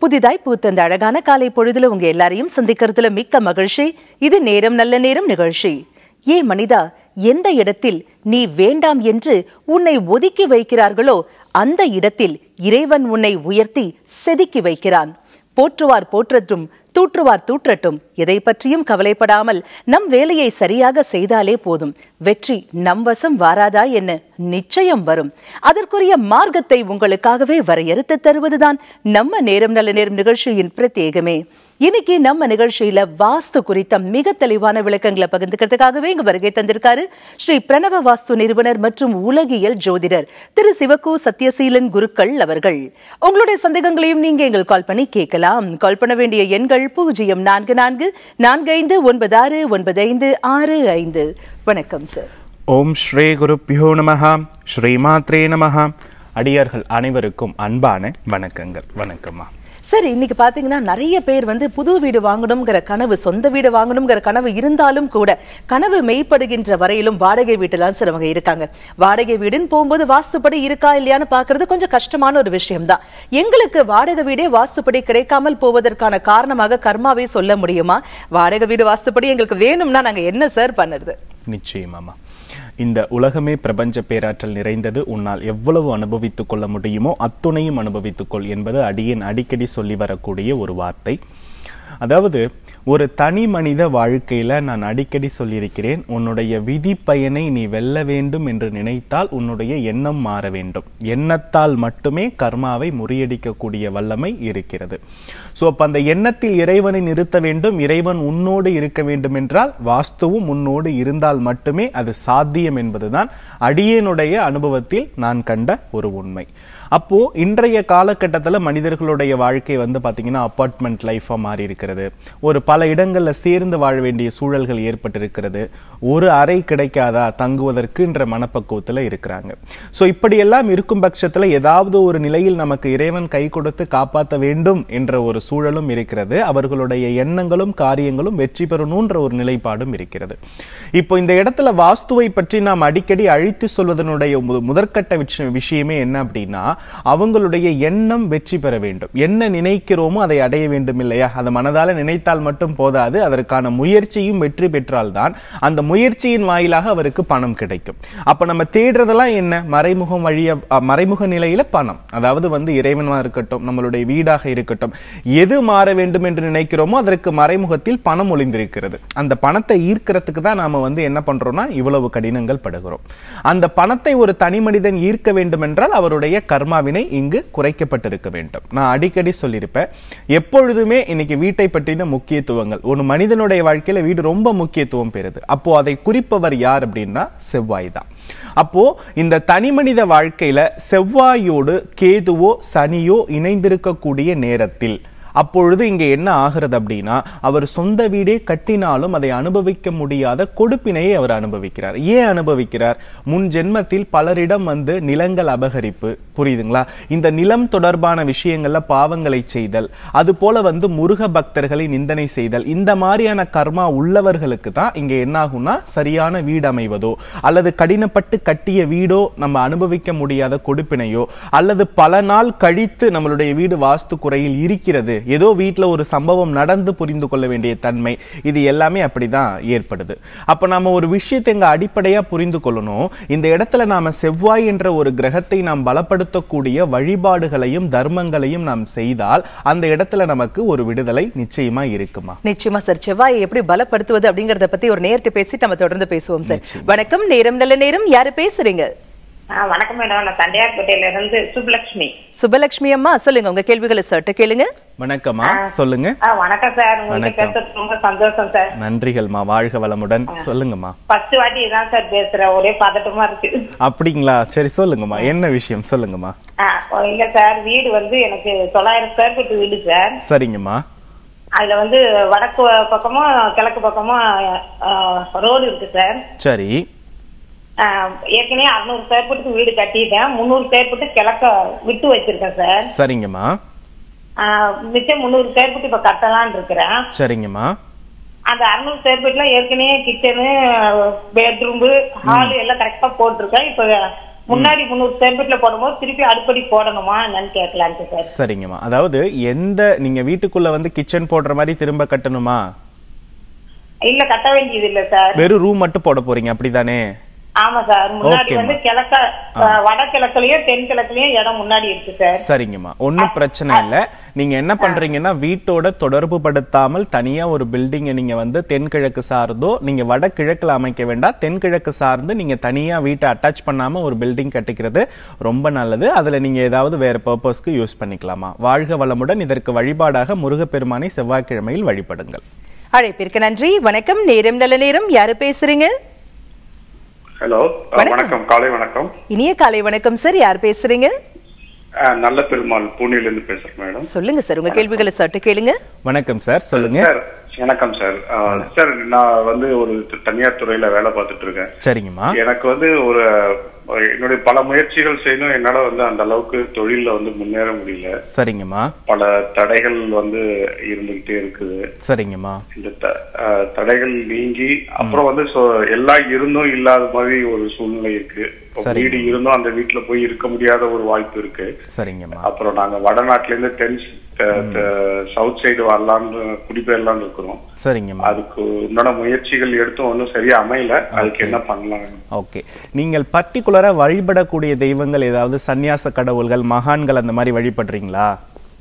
புதிதாய் பூத்த அந்த அழகான காலை பொழுதுல உங்க எல்லாரையும் சந்திக்கிறதுல மிக்க மகிழ்ச்சி இது நேரம் நல்ல நேரம் நிகழ்ச்சி ஏ மனிதா எந்த இடத்தில் நீ வேண்டாம் என்று உன்னை ஒதுக்கி வைக்கிறார்களோ அந்த இடத்தில் இறைவன் உன்னை உயர்த்தி செதுக்கி வைக்கிறான் போற்றுவார் போற்றட்டும் தூற்றுவார் தூற்றட்டும் எதை பற்றியும் கவலைப்படாமல் நம் வேலையை சரியாக செய்தாலே போதும் வெற்றி நம் வசம் வாராதா என்ன நிச்சயம் வரும் அதற்குரிய மார்க்கத்தை உங்களுக்காகவே வரையறுத்து தருவதுதான் நம்ம நேரம் நல்ல நேரம் நிகழ்ச்சியின் பிரத்யேகமே இன்னைக்கு நம்ம நிகழ்ச்சியில வாஸ்து குறித்த மிக தெளிவான விளக்கங்களை பகிர்ந்துக்கிறதுக்காகவே இங்க வருகை தந்திருக்காரு ஸ்ரீ பிரணவ வாஸ்து நிறுவனர் மற்றும் உலகியல் ஜோதிடர் திரு சிவகு சத்யசீலன் குருக்கள் அவர்கள் உங்களுடைய சந்தேகங்களையும் நீங்க எங்கள் கால் பண்ணி கேட்கலாம் கால் பண்ண வேண்டிய எண்கள் பூஜ்ஜியம் நான்கு நான்கு நான்கு ஐந்து ஒன்பது ஆறு ஒன்பது ஐந்து ஆறு ஐந்து வணக்கம் சார் ஓம் ஸ்ரீ குருப்பியோ நமஹ ஸ்ரீமாத்ரே நமஹ அடியார்கள் அனைவருக்கும் அன்பான வணக்கங்கள் வணக்கம்மா சரி இன்னைக்கு பாத்தீங்கன்னா நிறைய பேர் வந்து புது வீடு வாங்கணுங்கிற கனவு சொந்த வீடு வாங்கணுங்கிற கனவு இருந்தாலும் கூட கனவு மெய்ப்படுகின்ற வரையிலும் வாடகை வீட்டுலாம் சிலவங்க இருக்காங்க வாடகை வீடுன்னு போகும்போது வாஸ்துப்படி இருக்கா இல்லையான்னு பாக்குறது கொஞ்சம் கஷ்டமான ஒரு விஷயம்தான் எங்களுக்கு வாடகை வீடே வாஸ்துப்படி கிடைக்காமல் போவதற்கான காரணமாக கர்மாவை சொல்ல முடியுமா வாடகை வீடு வாஸ்துப்படி எங்களுக்கு வேணும்னா நாங்க என்ன சார் பண்ணுறது நிச்சயமாமா இந்த உலகமே பிரபஞ்ச பேராற்றல் நிறைந்தது உன்னால் எவ்வளவு அனுபவித்துக் கொள்ள முடியுமோ அத்துணையும் அனுபவித்துக்கொள் என்பது அடியேன் அடிக்கடி சொல்லி வரக்கூடிய ஒரு வார்த்தை அதாவது ஒரு தனி மனித வாழ்க்கையில நான் அடிக்கடி சொல்லியிருக்கிறேன் உன்னுடைய விதி பயனை நீ வெல்ல வேண்டும் என்று நினைத்தால் உன்னுடைய எண்ணம் மாற வேண்டும் எண்ணத்தால் மட்டுமே கர்மாவை முறியடிக்கக்கூடிய வல்லமை இருக்கிறது சோ அப்ப அந்த எண்ணத்தில் இறைவனை நிறுத்த வேண்டும் இறைவன் உன்னோடு இருக்க வேண்டும் என்றால் வாஸ்துவும் உன்னோடு இருந்தால் மட்டுமே அது சாத்தியம் என்பதுதான் அடியேனுடைய அனுபவத்தில் நான் கண்ட ஒரு உண்மை அப்போ இன்றைய காலகட்டத்தில் மனிதர்களுடைய வாழ்க்கை வந்து பாத்தீங்கன்னா அப்பார்ட்மெண்ட் லைஃபா மாறி இருக்கிறது ஒரு பல இடங்கள்ல சேர்ந்து வாழ வேண்டிய சூழல்கள் ஏற்பட்டிருக்கிறது ஒரு அறை கிடைக்காதா தங்குவதற்குன்ற மனப்பக்குவத்துல இருக்கிறாங்க சோ இப்படியெல்லாம் இருக்கும் பட்சத்துல ஏதாவது ஒரு நிலையில் நமக்கு இறைவன் கை கொடுத்து காப்பாற்ற வேண்டும் என்ற ஒரு சூழலும் இருக்கிறது அவர்களுடைய எண்ணங்களும் காரியங்களும் வெற்றி பெறணுன்ற ஒரு நிலைப்பாடும் இருக்கிறது இப்போ இந்த இடத்துல வாஸ்துவை பற்றி நாம் அடிக்கடி அழித்து சொல்வதனுடைய மு- முதற்கட்ட விஷ- விஷயமே என்ன அப்படின்னா அவங்களுடைய எண்ணம் வெற்றி பெற வேண்டும் என்ன நினைக்கிறோமோ அதை அடைய வேண்டும் இல்லையா அதை மனதால நினைத்தால் மட்டும் போதாது அதற்கான முயற்சியும் வெற்றி பெற்றால்தான் அந்த முயற்சியின் வாயிலாக அவருக்கு பணம் கிடைக்கும் அப்ப நம்ம தேடுறதெல்லாம் என்ன மறைமுகம் வழிய அ, மறைமுக நிலையில பணம் அதாவது வந்து இறைவனா இருக்கட்டும் நம்மளுடைய வீடாக இருக்கட்டும் எது மாற வேண்டும் என்று நினைக்கிறோமோ அதற்கு மறைமுகத்தில் பணம் ஒளிந்திருக்கிறது அந்த பணத்தை ஈர்க்கிறதுக்கு தான் நாம வந்து என்ன பண்றோம்னா இவ்வளவு கடினங்கள் படுகிறோம் அந்த பணத்தை ஒரு தனி மனிதன் ஈர்க்க வேண்டும் என்றால் அவருடைய கர்மாவினை இங்கு குறைக்கப்பட்டிருக்க வேண்டும் நான் அடிக்கடி சொல்லியிருப்பேன் எப்பொழுதுமே இன்னைக்கு வீட்டை பற்றின முக்கியத்துவங்கள் ஒரு மனிதனுடைய வாழ்க்கையில வீடு ரொம்ப முக்கியத்துவம் பெறுது அப்போ அதை குறிப்பவர் யார் அப்படின்னா செவ்வாய் தான் அப்போ இந்த தனி மனித வாழ்க்கையில செவ்வாயோடு கேதுவோ சனியோ இணைந்திருக்கக்கூடிய நேரத்தில் அப்பொழுது இங்க என்ன ஆகிறது அப்படின்னா அவர் சொந்த வீடே கட்டினாலும் அதை அனுபவிக்க முடியாத கொடுப்பினையை அவர் அனுபவிக்கிறார் ஏன் அனுபவிக்கிறார் முன் ஜென்மத்தில் பலரிடம் வந்து நிலங்கள் அபகரிப்பு புரியுதுங்களா இந்த நிலம் தொடர்பான விஷயங்கள்ல பாவங்களை செய்தல் அது போல வந்து முருக பக்தர்களை நிந்தனை செய்தல் இந்த மாதிரியான கர்மா உள்ளவர்களுக்கு தான் இங்க என்ன ஆகும்னா சரியான வீடு அமைவதோ அல்லது கடினப்பட்டு கட்டிய வீடோ நம்ம அனுபவிக்க முடியாத கொடுப்பினையோ அல்லது பல நாள் கழித்து நம்மளுடைய வீடு வாஸ்து குறையில் இருக்கிறது ஏதோ வீட்ல ஒரு சம்பவம் நடந்து புரிந்து கொள்ள வேண்டிய தன்மை இது எல்லாமே அப்படிதான் ஏற்படுது அப்ப நாம ஒரு விஷயத்தை இங்க அடிப்படையா புரிந்து கொள்ளணும் இந்த இடத்துல நாம செவ்வாய் என்ற ஒரு கிரகத்தை நாம் பலப்படுத்தக்கூடிய வழிபாடுகளையும் தர்மங்களையும் நாம் செய்தால் அந்த இடத்துல நமக்கு ஒரு விடுதலை நிச்சயமா இருக்குமா நிச்சயமா சார் செவ்வாயை எப்படி பலப்படுத்துவது அப்படிங்கறத பத்தி ஒரு நேர்கிட்ட பேசிட்டு நம்ம தொடர்ந்து பேசுவோம் சார் வணக்கம் நேரம் நல்ல நேரம் யாரு பேசுறீங்க ஆ வணக்கம் மேடம் நான் தண்டையார்பேட்டையில இருந்து சுப்புலட்சுமி சுபலட்சுமி அம்மா சொல்லுங்க உங்க கேள்விகளை சட்ட கேளுங்க வணக்கம்மா சொல்லுங்க ஆ வணக்கம் சார் உங்கள்கிட்ட வணக்கம். பேசுறது ரொம்ப சந்தோஷம் சார் நன்றிகள்மா வாழ்க வளமுடன் சொல்லுங்கம்மா ஃபர்ஸ்ட் வாட்டி இதான் சார் பேசுறேன் ஒரே பதட்டமா இருக்கு அப்படிங்களா சரி சொல்லுங்கம்மா என்ன விஷயம் சொல்லுங்கம்மா ஆ, இல்ல சார் வீடு வந்து எனக்கு தொள்ளாயிரம் ஸ்கொயர் ஃபீட் வீடு சார் சரிங்கம்மா அதுல வந்து வடக்கு பக்கமும் கிழக்கு பக்கமும் ரோடு இருக்கு சார் சரி ஆ, ஏற்கனவே அறுநூறு ஸ்கொயர் ஃபீட்டுக்கு வீடு கட்டிட்டேன் முந்நூறு ஸ்கொயர் ஃபீட்டு கிழக்க விட்டு வச்சிருக்கேன் சார் சரிங்கம்மா ஆ, மிச்சம் முந்நூறு ஸ்கொயர் ஃபீட் இப்ப கட்டலாம்னு இருக்கிறேன் சரிங்கம்மா அந்த அறுநூறு ஸ்கொயர் ஃபீட்ல ஏற்கனவே கிச்சனு பெட்ரூம் ஹால் எல்லாம் கரெக்டா போட்டிருக்கேன் இப்ப முன்னாடி முந்நூறு ஸ்கொயர் ஃபீட்ல போடும்போது திருப்பி அடுப்படி போடணுமா என்னன்னு கேட்கலான்ட்டு சார் சரிங்கம்மா அதாவது எந்த நீங்க வீட்டுக்குள்ள வந்து கிச்சன் போடுற மாதிரி திரும்ப கட்டணுமா இல்ல கட்ட வேண்டியது இல்ல சார் வெறும் ரூம் மட்டும் போட போறீங்க அப்படிதானே ஆமா சார் முன்னாடி ஓகேம்மா. வந்து கிழக்க அஹ், வடகிழக்குலயும் தென்கிழக்குலயும் இடம் முன்னாடி இருக்கு சார் சரிங்கம்மா ஒண்ணும் பிரச்சனை இல்ல நீங்க என்ன பண்றீங்கன்னா வீட்டோட தொடர்பு படுத்தாமல் தனியா ஒரு பில்டிங்கை நீங்க வந்து தென்கிழக்கு சார்ந்தோ நீங்க வடகிழக்குல அமைக்க வேண்டாம் தென்கிழக்கு சார்ந்து நீங்க தனியா வீட்டை அட்டாச் பண்ணாம ஒரு பில்டிங் கட்டிக்கிறது ரொம்ப நல்லது அதுல நீங்க ஏதாவது வேற பர்பஸ்க்கு யூஸ் பண்ணிக்கலாமா வாழ்க வளமுடன் இதற்கு வழிபாடாக முருகப்பெருமானை செவ்வாய்க்கிழமையில் வழிபடுங்கள் அழைப்பிற்கு நன்றி வணக்கம் நேரம் நல்ல நேரம் யாரு பேசுறீங்க ஹலோ வணக்கம். வணக்கம் காலை வணக்கம் இனிய காலை வணக்கம் சார் யார் பேசுறீங்க அஹ், நல்ல பெருமாள் பூனேல பேசுறேன் மேடம் சொல்லுங்க சார் உங்க கேள்விகளை சட்டு கேளுங்க வணக்கம் சார் சொல்லுங்க சார் வணக்கம் சார் அஹ், சார் நான் வந்து ஒரு தனியார் துறையில வேலை பார்த்துட்டு இருக்கேன் சரிங்கம்மா எனக்கு வந்து ஒரு என்னுடைய பல முயற்சிகள் செய்யணும் என்னால வந்து அந்த அளவுக்கு தொழில்ல வந்து முன்னேற முடியல சரிங்கம்மா பல தடைகள் வந்து இருந்துகிட்டே இருக்குது சரிங்கம்மா இந்த த- அஹ், தடைகள் நீங்கி அப்புறம் வந்து சொ- எல்லாம் இருந்தும் இல்லாத மாதிரி ஒரு சூழ்நிலை இருக்கு இப்ப சரி. வீடு இருந்தும் அந்த வீட்டுல போய் இருக்க முடியாத ஒரு வாய்ப்பு இருக்கு சரிங்கம்மா அப்புறம் நாங்க வடநாட்டுல இருந்து தென் சவுத் சைடு வரலாம்னு குடிபெயரலாம்னு இருக்கிறோம் சரிங்கம்மா அதுக்கு உண்டான முயற்சிகள் எடுத்தும் ஒன்றும் சரியா அமையல அதுக்கு என்ன பண்ணலாம் ஓகே நீங்கள் பர்டிகுலரா வழிபடக்கூடிய தெய்வங்கள் ஏதாவது சந்நியாச கடவுள்கள் மகான்கள் அந்த மாதிரி வழிபடுறீங்களா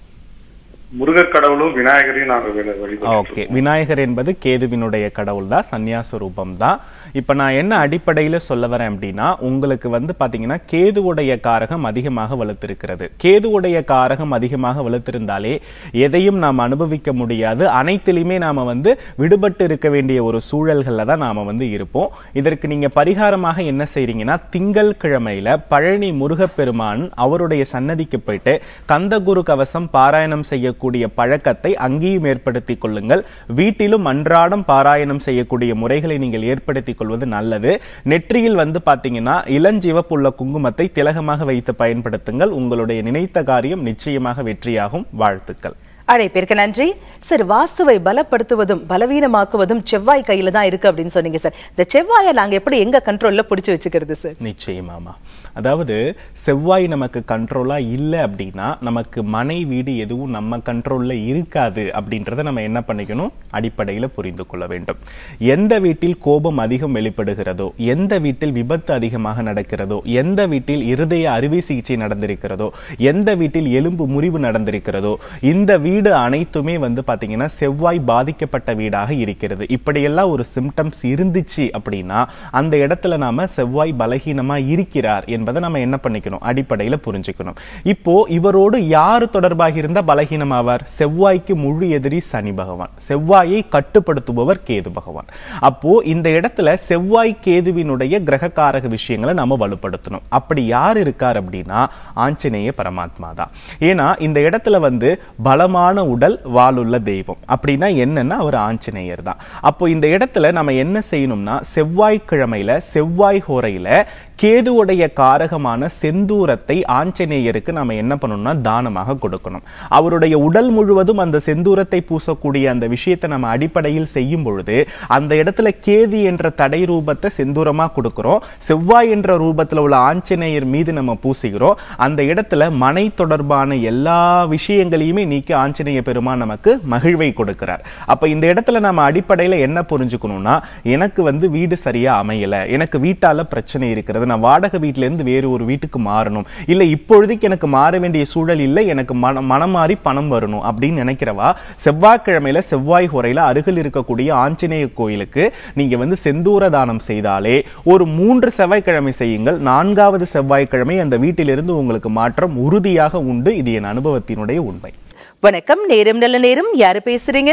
முருகர் கடவுளும் விநாயகரையும் நாங்க வழி- வழிபடுறோம் ஓகே விநாயகர் என்பது கேதுவினுடைய கடவுள் தான் சந்நியாச ரூபம் தான் இப்ப நான் என்ன அடிப்படையில சொல்ல வரேன் அப்படின்னா உங்களுக்கு வந்து பாத்தீங்கன்னா கேதுவுடைய காரகம் அதிகமாக வலுத்திருக்கிறது கேதுவுடைய காரகம் அதிகமாக வலுத்திருந்தாலே எதையும் நாம் அனுபவிக்க முடியாது அனைத்திலுமே நாம வந்து விடுபட்டு இருக்க வேண்டிய ஒரு சூழல்கள்ல தான் நாம வந்து இருப்போம் இதற்கு நீங்க பரிகாரமாக என்ன செய்றீங்கன்னா திங்கள் கிழமையில பழனி முருகப்பெருமான் அவருடைய சன்னதிக்கு போயிட்டு கந்தகுரு கவசம் பாராயணம் செய்யக்கூடிய பழக்கத்தை அங்கேயும் ஏற்படுத்திக் கொள்ளுங்கள் வீட்டிலும் அன்றாடம் பாராயணம் செய்யக்கூடிய முறைகளை நீங்கள் ஏற்படுத்திக் கொள்வது நல்லது நெற்றியில் வந்து பாத்தீங்கன்னா இளஞ்சிவப்புள்ள குங்குமத்தை திலகமாக வைத்து பயன்படுத்துங்கள் உங்களுடைய நினைத்த காரியம் நிச்சயமாக வெற்றியாகும் வாழ்த்துக்கள் அழைப்பிற்கு நன்றி சார் வாஸ்துவை பலப்படுத்துவதும் பலவீனமாக்குவதும் செவ்வாய் கையில தான் இருக்கு அப்படின்னு சொன்னீங்க சார் இந்த செவ்வாயை நாங்க எப்படி எங்க கண்ட்ரோல்ல புடிச்சு வச்சுக்கிறது சார் நிச்சயமாமா அதாவது செவ்வாய் நமக்கு கண்ட்ரோலா இல்லை அப்படின்னா நமக்கு மனை வீடு எதுவும் நம்ம கண்ட்ரோல்ல இருக்காது அப்படின்றத நம்ம என்ன பண்ணிக்கணும் அடிப்படையில புரிந்து கொள்ள வேண்டும் எந்த வீட்டில் கோபம் அதிகம் வெளிப்படுகிறதோ எந்த வீட்டில் விபத்து அதிகமாக நடக்கிறதோ எந்த வீட்டில் இருதய அறுவை சிகிச்சை நடந்திருக்கிறதோ எந்த வீட்டில் எலும்பு முறிவு நடந்திருக்கிறதோ இந்த வீடு அனைத்துமே வந்து பாத்தீங்கன்னா செவ்வாய் பாதிக்கப்பட்ட வீடாக இருக்கிறது இப்படியெல்லாம் ஒரு சிம்டம்ஸ் இருந்துச்சு அப்படின்னா அந்த இடத்துல நாம செவ்வாய் பலகீனமா இருக்கிறார் என்பதை நம்ம என்ன பண்ணிக்கணும் அடிப்படையில புரிஞ்சுக்கணும் இப்போ இவரோடு யாரு தொடர்பாக இருந்தா பலகீனமாவார் செவ்வாய்க்கு முழு எதிரி சனி பகவான் செவ்வாயை கட்டுப்படுத்துபவர் கேது பகவான் அப்போ இந்த இடத்துல செவ்வாய் கேதுவினுடைய கிரகக்காரக விஷயங்களை நம்ம வலுப்படுத்தணும் அப்படி யார் இருக்கார் அப்படின்னா ஆஞ்சநேய பரமாத்மா தான் ஏன்னா இந்த இடத்துல வந்து பலமான உடல் வாளுள்ள தெய்வம் அப்படின்னா என்னன்னா அவர் ஆஞ்சநேயர் தான் அப்போ இந்த இடத்துல நம்ம என்ன செய்யணும்னா செவ்வாய்க்கிழமையில செவ்வாய் ஹோரையில கேதுவுடைய காரகமான செந்தூரத்தை ஆஞ்சநேயருக்கு நாம என்ன பண்ணணும்னா தானமாக கொடுக்கணும் அவருடைய உடல் முழுவதும் அந்த செந்தூரத்தை பூசக்கூடிய அந்த விஷயத்தை நம்ம அடிப்படையில் செய்யும் பொழுது அந்த இடத்துல கேது என்ற தடை ரூபத்தை செந்தூரமா கொடுக்கிறோம் செவ்வாய் என்ற ரூபத்துல உள்ள ஆஞ்சநேயர் மீது நம்ம பூசுகிறோம் அந்த இடத்துல மனை தொடர்பான எல்லா விஷயங்களையுமே நீக்கி ஆஞ்சநேய பெருமான் நமக்கு மகிழ்வை கொடுக்கிறார் அப்ப இந்த இடத்துல நம்ம அடிப்படையில என்ன புரிஞ்சுக்கணும்னா எனக்கு வந்து வீடு சரியா அமையல எனக்கு வீட்டால பிரச்சனை இருக்கிறது நான் வாடகை வீட்ல இருந்து வேறு ஒரு வீட்டுக்கு மாறணும் இல்ல இப்பொழுதைக்கு எனக்கு மாற வேண்டிய சூழல் இல்லை எனக்கு மனம் மனம் மாறி பணம் வரணும் அப்படின்னு நினைக்கிறவா செவ்வாய்க்கிழமையில செவ்வாய் ஹோரையில அருகில் இருக்கக்கூடிய ஆஞ்சநேய கோயிலுக்கு நீங்க வந்து செந்தூர தானம் செய்தாலே ஒரு மூன்று செவ்வாய்க்கிழமை செய்யுங்கள் நான்காவது செவ்வாய்க்கிழமை அந்த வீட்டிலிருந்து உங்களுக்கு மாற்றம் உறுதியாக உண்டு இது என் அனுபவத்தினுடைய உண்மை வணக்கம் நேரம் நல்ல நேரம் யாரு பேசுறீங்க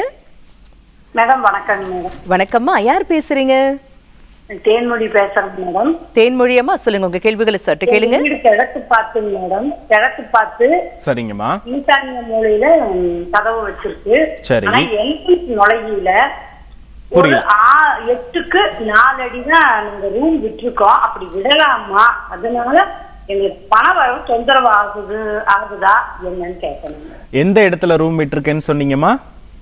மேடம் வணக்கம் மேடம் வணக்கம்மா யார் பேசுறீங்க தேன்மொழி பேசுறேன் மேடம் தேன்மொழியம்மா சொல்லுங்க உங்க கேள்விகளை சட்டு கேளுங்க வீடு கிழக்கு பார்த்து மேடம் கிழக்கு பார்த்து சரிங்கம்மா ஈசானிய மூலையில ம், கதவு வச்சிருக்கு சரி. ஆனா என்ட்ரன்ஸ் நுழையில ஒரு புரியல. ஆ- எட்டுக்கு நாலு அடி தான் நாங்க ரூம் விட்டிருக்கோம் அப்படி விடலாமா அதனால எங்களுக்கு பண வரவு தொந்தரவு ஆகுது ஆகுதா என்னன்னு கேட்கணும் எந்த இடத்துல ரூம் விட்டிருக்கேன்னு சொன்னீங்கம்மா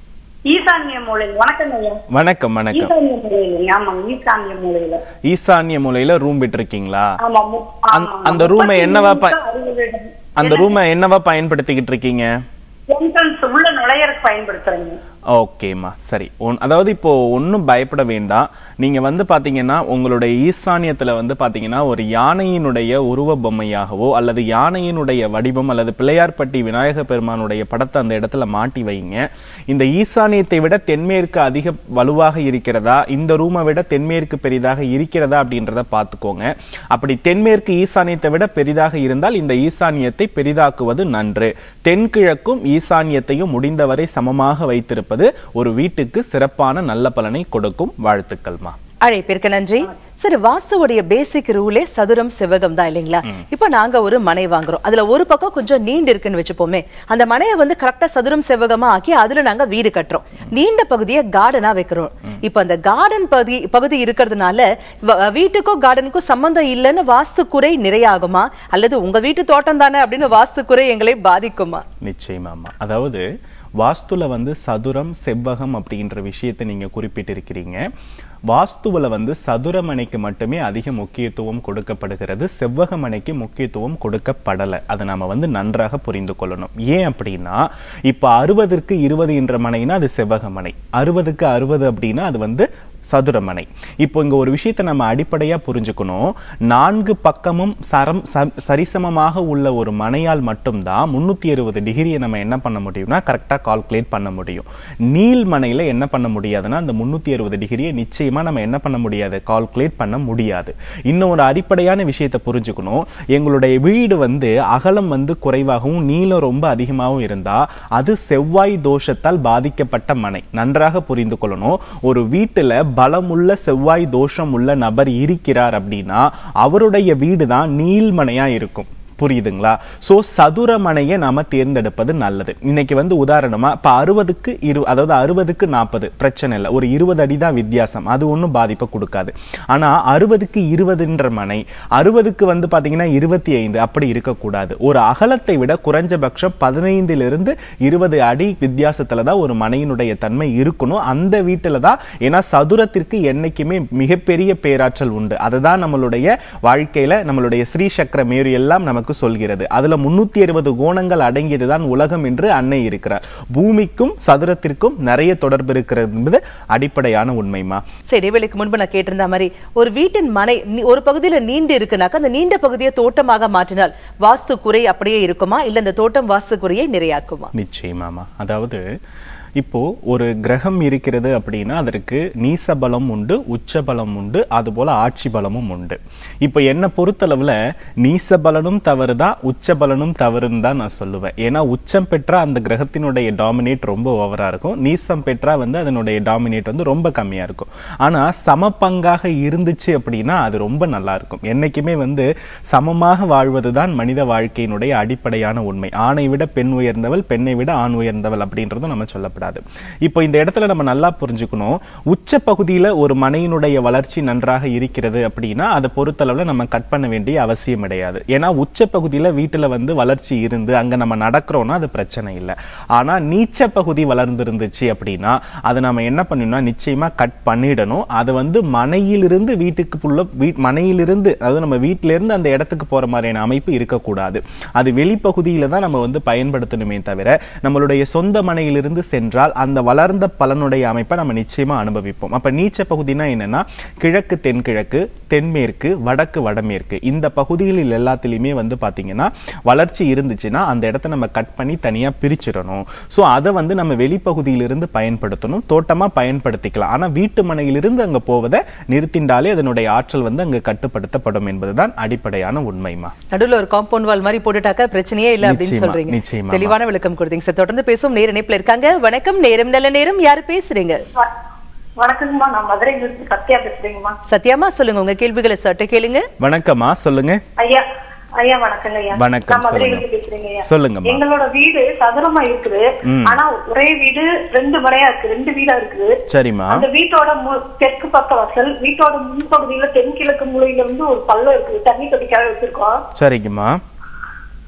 ஈசான்ய மூலையில் வணக்கம் ஐயா வணக்கம் வணக்கம் ஈசான்ய மூலையில் ஆமாங்க ஈசான்ய மூலையில ஈசான்ய மூலையில ரூம் விட்டுருக்கீங்களா ஆமா மு- அந்த- ஆமாங்க. அந்த room ஐ என்னவா ப- அறுபது அந்த ரூமை என்னவா பயன்படுத்திக்கிட்டு இருக்கீங்க என்ட்ரன்ஸ் உள்ள நுழையறதுக்கு பயன்படுத்துறேங்க ஓகேம்மா சரி ஒன் அதாவது இப்போ ஒன்றும் பயப்பட வேண்டாம் நீங்க வந்து பாத்தீங்கன்னா உங்களுடைய ஈசானியத்துல வந்து பாத்தீங்கன்னா ஒரு யானையினுடைய உருவ பொம்மையாகவோ அல்லது யானையினுடைய வடிவம் அல்லது பிள்ளையார்பட்டி விநாயக பெருமானுடைய படத்தை அந்த இடத்துல மாட்டி வைங்க இந்த ஈசானியத்தை விட தென்மேற்கு அதிக வலுவாக இருக்கிறதா இந்த ரூமை விட தென்மேற்கு பெரிதாக இருக்கிறதா அப்படின்றத பார்த்துக்கோங்க அப்படி தென்மேற்கு ஈசானியத்தை விட பெரிதாக இருந்தால் இந்த ஈசானியத்தை பெரிதாக்குவது நன்று தென்கிழக்கும் ஈசானியத்தையும் முடிந்தவரை சமமாக வைத்திருப்பது ஒரு வீட்டுக்கு சிறப்பான நல்ல பலனை கொடுக்கும் வாழ்த்துக்கள்மா அழைப்பிற்கு நன்றி சரி வாஸ்துவோடைய பேசிக் ரூலே சதுரம் செவ்வகம் தான் இல்லைங்களா இப்ப நாங்க ஒரு மனை வாங்குறோம் அதுல ஒரு பக்கம் கொஞ்சம் நீண்டு இருக்குன்னு வச்சுப்போமே அந்த மனையை வந்து கரெக்டா சதுரம் செவ்வகமா ஆக்கி அதுல நாங்க வீடு கட்டுறோம் நீண்ட பகுதியை கார்டனா வைக்கிறோம் இப்ப அந்த கார்டன் பகுதி பகுதி இருக்கிறதுனால வ- வீட்டுக்கும் கார்டனுக்கும் சம்பந்தம் இல்லைன்னு வாஸ்து குறை நிறையாகுமா அல்லது உங்க வீட்டு தோட்டம் தானே அப்படின்னு வாஸ்து குறை எங்களை பாதிக்குமா நிச்சயமாம்மா அதாவது வாஸ்துல வந்து சதுரம் செவ்வகம் அப்படின்ற விஷயத்தை நீங்க குறிப்பிட்டிருக்கிறீங்க வாஸ்துவுல வந்து சதுரமனைக்கு மட்டுமே அதிக முக்கியத்துவம் கொடுக்கப்படுகிறது செவ்வகமனைக்கு முக்கியத்துவம் கொடுக்கப்படலை அதை நாம வந்து நன்றாக புரிந்து கொள்ளணும் ஏன் அப்படின்னா இப்ப அறுபதற்கு இருபது என்ற மனைனா அது செவ்வகமனை அறுபதுக்கு அறுபது அப்படின்னா அது வந்து சதுரமனை இப்போ இங்க ஒரு விஷயத்தை நம்ம அடிப்படையா புரிஞ்சுக்கணும் நான்கு பக்கமும் சரம் ச- சரிசமமாக உள்ள ஒரு மனையால் மட்டும்தான் முன்னூத்தி அறுபது டிகிரியை நம்ம என்ன பண்ண முடியும்னா கரெக்டா கால்குலேட் பண்ண முடியும் நீள் மனையில என்ன பண்ண முடியாதுன்னா அந்த முன்னூத்தி அறுபது டிகிரியை நிச்சயமா நம்ம என்ன பண்ண முடியாது கால்குலேட் பண்ண முடியாது இன்னும் ஒரு அடிப்படையான விஷயத்தை புரிஞ்சுக்கணும் எங்களுடைய வீடு வந்து அகலம் வந்து குறைவாகவும் நீளம் ரொம்ப அதிகமாகவும் இருந்தா அது செவ்வாய் தோஷத்தால் பாதிக்கப்பட்ட மனை நன்றாக புரிந்து கொள்ளணும் ஒரு வீட்டுல பலமுள்ள செவ்வாய் தோஷம் உள்ள நபர் இருக்கிறார் அப்படின்னா அவருடைய வீடு தான் நீள்மனையா இருக்கும் புரியுதுங்களா சோ சதுரமனையை நாம தேர்ந்தெடுப்பது நல்லது இன்னைக்கு வந்து உதாரணமா இப்ப அறுபதுக்கு இரு அதாவது அறுபதுக்கு நாற்பது பிரச்சனை இல்லை ஒரு இருபது அடி தான் வித்தியாசம் அது ஒன்றும் பாதிப்பை கொடுக்காது ஆனா அறுபதுக்கு இருபதுன்ற மனை அறுபதுக்கு வந்து பாத்தீங்கன்னா இருபத்தி ஐந்து அப்படி இருக்கக்கூடாது ஒரு அகலத்தை விட குறைஞ்சபட்சம் பதினைந்திலிருந்து இருபது அடி வித்தியாசத்துல தான் ஒரு மனையினுடைய தன்மை இருக்கணும் அந்த வீட்டுல தான் ஏன்னா சதுரத்திற்கு என்னைக்குமே மிகப்பெரிய பேராற்றல் உண்டு அதுதான் நம்மளுடைய வாழ்க்கையில நம்மளுடைய ஸ்ரீ சக்கர மேரு எல்லாம் நமக்கு சொல்கிறது அதுல முன்னூத்தி அறுபது கோணங்கள் அடங்கியதுதான் உலகம் என்று அன்னை இருக்கிறார் பூமிக்கும் சதுரத்திற்கும் நிறைய தொடர்பு இருக்கிறது என்பது அடிப்படையான உண்மைமா சரி இடைவெளிக்கு முன்பு நான் கேட்டிருந்த மாதிரி ஒரு வீட்டின் மனை நீ- ஒரு பகுதியில நீண்டு இருக்குனாக்கா அந்த நீண்ட பகுதியை தோட்டமாக மாற்றினால் வாஸ்து குறை அப்படியே இருக்குமா இல்ல அந்த தோட்டம் வாஸ்து குறையை நிறையாக்குமா நிச்சயமாமா அதாவது இப்போ ஒரு கிரகம் இருக்கிறது அப்படின்னா அதற்கு நீச பலம் உண்டு உச்ச பலம் உண்டு அதுபோல ஆட்சி பலமும் உண்டு இப்போ என்னை பொறுத்தளவுல நீச பலனும் தவறுதான் உச்ச பலனும் தவறுன்னு தான் நான் சொல்லுவேன் ஏன்னா உச்சம் பெற்றா அந்த கிரகத்தினுடைய டாமினேட் ரொம்ப ஓவரா இருக்கும் நீசம் பெற்றா வந்து அதனுடைய டாமினேட் வந்து ரொம்ப கம்மியா இருக்கும் ஆனா சம பங்காக இருந்துச்சு அப்படின்னா அது ரொம்ப நல்லா இருக்கும் என்னைக்குமே வந்து சமமாக வாழ்வதுதான் மனித வாழ்க்கையினுடைய அடிப்படையான உண்மை ஆணை விட பெண் உயர்ந்தவள் பெண்ணை விட ஆண் உயர்ந்தவள் அப்படின்றதும் நம்ம சொல்லப்படாது இப்போ இந்த இடத்துல நம்ம நல்லா புரிஞ்சுக்கணும் உச்ச பகுதியில ஒரு மனையினுடைய வளர்ச்சி நன்றாக இருக்கிறது அப்படின்னா அதை பொறுத்தளவுல நம்ம கட் பண்ண வேண்டிய அவசியம் கிடையாது ஏன்னா உச்ச பகுதியில வீட்டுல வந்து வளர்ச்சி இருந்து அங்க நம்ம நடக்கிறோம்னா அது பிரச்சனை இல்லை ஆனா நீச்ச பகுதி வளர்ந்துருந்துச்சு அப்படின்னா அதை நம்ம என்ன பண்ணணும்னா நிச்சயமா கட் பண்ணிடணும் அது வந்து மனையிலிருந்து வீட்டுக்கு புள்ள வீ மனையிலிருந்து அதாவது நம்ம வீட்டில இருந்து அந்த இடத்துக்கு போற மாதிரியான அமைப்பு இருக்கக்கூடாது அது வெளிப்பகுதியில தான் நம்ம வந்து பயன்படுத்தணுமே தவிர நம்மளுடைய சொந்த மனையிலிருந்து சென்றால் அந்த வளர்ந்த பலனுடைய அமைப்பை நம்ம நிச்சயமா அனுபவிப்போம் அப்ப நீச்ச பகுதினா என்னன்னா கிழக்கு தென்கிழக்கு தென்மேற்கு வடக்கு வடமேற்கு இந்த பகுதிகளில் எல்லாத்துலயுமே வந்து பாத்தீங்கன்னா வளர்ச்சி இருந்துச்சுன்னா அந்த இடத்த நம்ம கட் பண்ணி தனியா பிரிச்சிடணும் சோ அதை வந்து நம்ம வெளிப்பகுதியிலிருந்து பயன்படுத்தணும் தோட்டமா பயன்படுத்திக்கலாம் ஆனா வீட்டு மனையிலிருந்து அங்க போவதை நிறுத்திண்டாலே அதனுடைய ஆற்றல் வந்து அங்க கட்டுப்படுத்தப்படும் என்பதுதான் அடிப்படையான உண்மைமா நடுவுல ஒரு காம்பவுண்ட் வால் மாதிரி போட்டுட்டாக்கா பிரச்சனையே இல்ல அப்படின்னு நிச்சயமா, சொல்றீங்க நிச்சயமா. தெளிவான விளக்கம் கொடுத்தீங்க சார் தொடர்ந்து பேசும் நேர இணைப்புல இருக்காங்க வணக்கம் நேரம் நல்ல நேரம் யாரு பேசுறீங்க வ- வணக்கங்கம்மா நான் மதுரையில இருந்து சத்யா பேசுறேங்கம்மா சத்யாமா சொல்லுங்க உங்க கேள்விகளை சட்ட கேளுங்க வணக்கம்மா சொல்லுங்க ஐயா ஐயா வணக்கங்க ஐயா வணக்கம், நான் மதுரையில சொல்லுங்க. இருந்து பேசுறேங்க ஐயா சொல்லுங்கம்மா. எங்களோட வீடு சதுரமா இருக்குது ம். ஆனா ஒரே வீடு ரெண்டு மனையா இருக்கு ரெண்டு வீடா இருக்குது சரிம்மா அந்த வீட்டோட மு- தெற்கு பக்க வாசல் வீட்டோட முன்பகுதியில தென்கிழக்கு மூலையில வந்து ஒரு பள்ளம் இருக்குது தண்ணி தொட்டிக்காக வச்சிருக்கோம் சரிங்கம்மா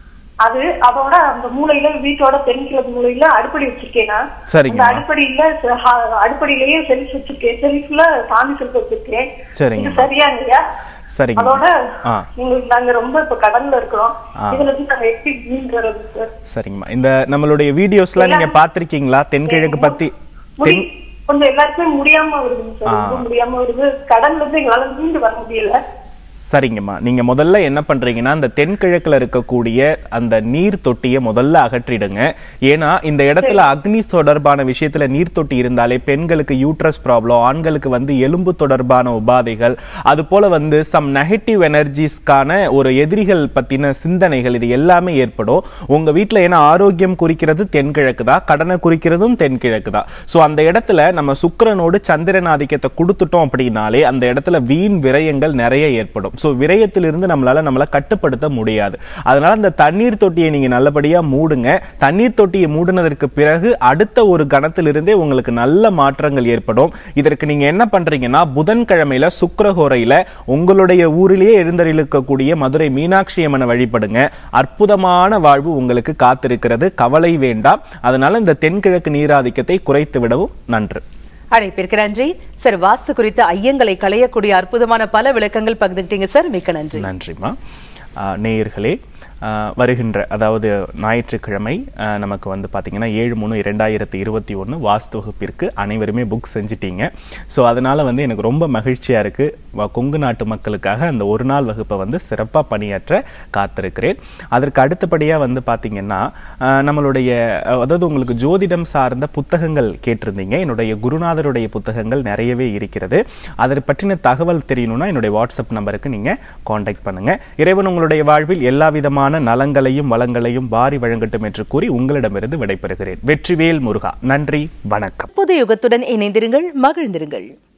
அது அதோட அந்த மூலையில வீட்டோட தென்கிழக்கு மூலையில அடுப்படி வச்சிருக்கேன் நான். சரிங்கம்மா. அந்த அடுப்படியில ச- ஹ- அடுப்படியிலேயே செல்ஃப் வச்சிருக்கேன் செல்ஃப்ல சாமி செல்ஃப் வச்சிருக்கேன் சரிங்கம்மா. இது சரியாங்கய்யா சரிங்க அதோட ஆ எங்களுக்கு நாங்க ரொம்ப இப்ப கடன்ல இருக்கிறோம் ஆ. இதுல இருந்து நாங்க எப்படி மீன் வர்றது சார் சரிங்கம்மா இந்த நம்மளுடைய வீடியோஸ்லாம் நீங்க பார்த்திருக்கீங்களா தென்கிழக்கு பத்தி முடி தென் கொஞ்சம் எல்லாருக்குமே முடியாம வருதுங்க சார் ரொம்ப முடியாம வருது கடன்ல இருந்து எங்களால மீண்டு வர முடியல சரிங்கம்மா நீங்க முதல்ல என்ன பண்றீங்கன்னா இந்த தென்கிழக்குல இருக்கக்கூடிய அந்த நீர் தொட்டியை முதல்ல அகற்றிடுங்க ஏன்னா இந்த இடத்துல அக்னி தொடர்பான விஷயத்துல நீர் தொட்டி இருந்தாலே பெண்களுக்கு யூட்ரஸ் ப்ராப்ளம் ஆண்களுக்கு வந்து எலும்பு தொடர்பான உபாதைகள் அது போல வந்து சம் நெகட்டிவ் எனர்ஜிஸ்க்கான ஒரு எதிரிகள் பத்தின சிந்தனைகள் இது எல்லாமே ஏற்படும் உங்க வீட்ல ஏன்னா ஆரோக்கியம் குறிக்கிறது தென்கிழக்கு தான் கடனை குறிக்கிறதும் தென்கிழக்கு தான் சோ அந்த இடத்துல நம்ம சுக்கிரனோடு சந்திரன் ஆதிக்கத்தை கொடுத்துட்டோம் அப்படின்னாலே அந்த இடத்துல வீண் விரயங்கள் நிறைய ஏற்படும் சோ விரயத்திலிருந்து நம்மளால நம்மள கட்டுப்படுத்த முடியாது அதனால அந்த தண்ணீர் தொட்டியை நீங்க நல்லபடியா மூடுங்க தண்ணீர் தொட்டியை மூடினதற்கு பிறகு அடுத்த ஒரு கணத்திலிருந்தே உங்களுக்கு நல்ல மாற்றங்கள் ஏற்படும் இதற்கு நீங்க என்ன பண்றீங்கன்னா புதன்கிழமையில சுக்கிரஹோரையில உங்களுடைய ஊரிலேயே எழுந்தருளிருக்கக்கூடிய மதுரை மீனாட்சி அம்மனை வழிபடுங்க அற்புதமான வாழ்வு உங்களுக்கு காத்திருக்கிறது கவலை வேண்டாம் அதனால இந்த தென்கிழக்கு நீராதிக்கத்தை குறைத்து விடவும் நன்று அழைப்பிற்கு நன்றி சார் வாஸ்து குறித்த ஐயங்களை களையக்கூடிய அற்புதமான பல விளக்கங்கள் பகிர்ந்துட்டீங்க சார் மிக்க நன்றி நன்றிம்மா ஆஹ் நேயர்களே ஆஹ் வருகின்ற அதாவது ஞாயிற்றுக்கிழமை ஆஹ் நமக்கு வந்து பார்த்தீங்கன்னா ஏழு மூணு இரண்டாயிரத்தி இருபத்தி ஒன்று வாஸ்து வகுப்பிற்கு அனைவருமே புக் செஞ்சிட்டீங்க ஸோ அதனால வந்து எனக்கு ரொம்ப மகிழ்ச்சியா இருக்கு வ- கொங்கு நாட்டு மக்களுக்காக அந்த ஒரு நாள் வகுப்பை வந்து சிறப்பாக பணியாற்ற காத்திருக்கிறேன் அதற்கு அடுத்தபடியாக வந்து பார்த்தீங்கன்னா ஆஹ் நம்மளுடைய அஹ், அதாவது உங்களுக்கு ஜோதிடம் சார்ந்த புத்தகங்கள் கேட்டிருந்தீங்க என்னுடைய குருநாதருடைய புத்தகங்கள் நிறையவே இருக்கிறது அதை பற்றின தகவல் தெரியணும்னா என்னுடைய வாட்ஸ்அப் நம்பருக்கு நீங்க காண்டாக்ட் பண்ணுங்க இறைவன் உங்களுடைய வாழ்வில் எல்லா விதமான நலங்களையும் வளங்களையும் வாரி வழங்கட்டும் என்று கூறி உங்களிடமிருந்து விடைபெறுகிறேன் வெற்றிவேல் முருகா நன்றி வணக்கம் புது யுகத்துடன் இணைந்திருங்கள் மகிழ்ந்திருங்கள்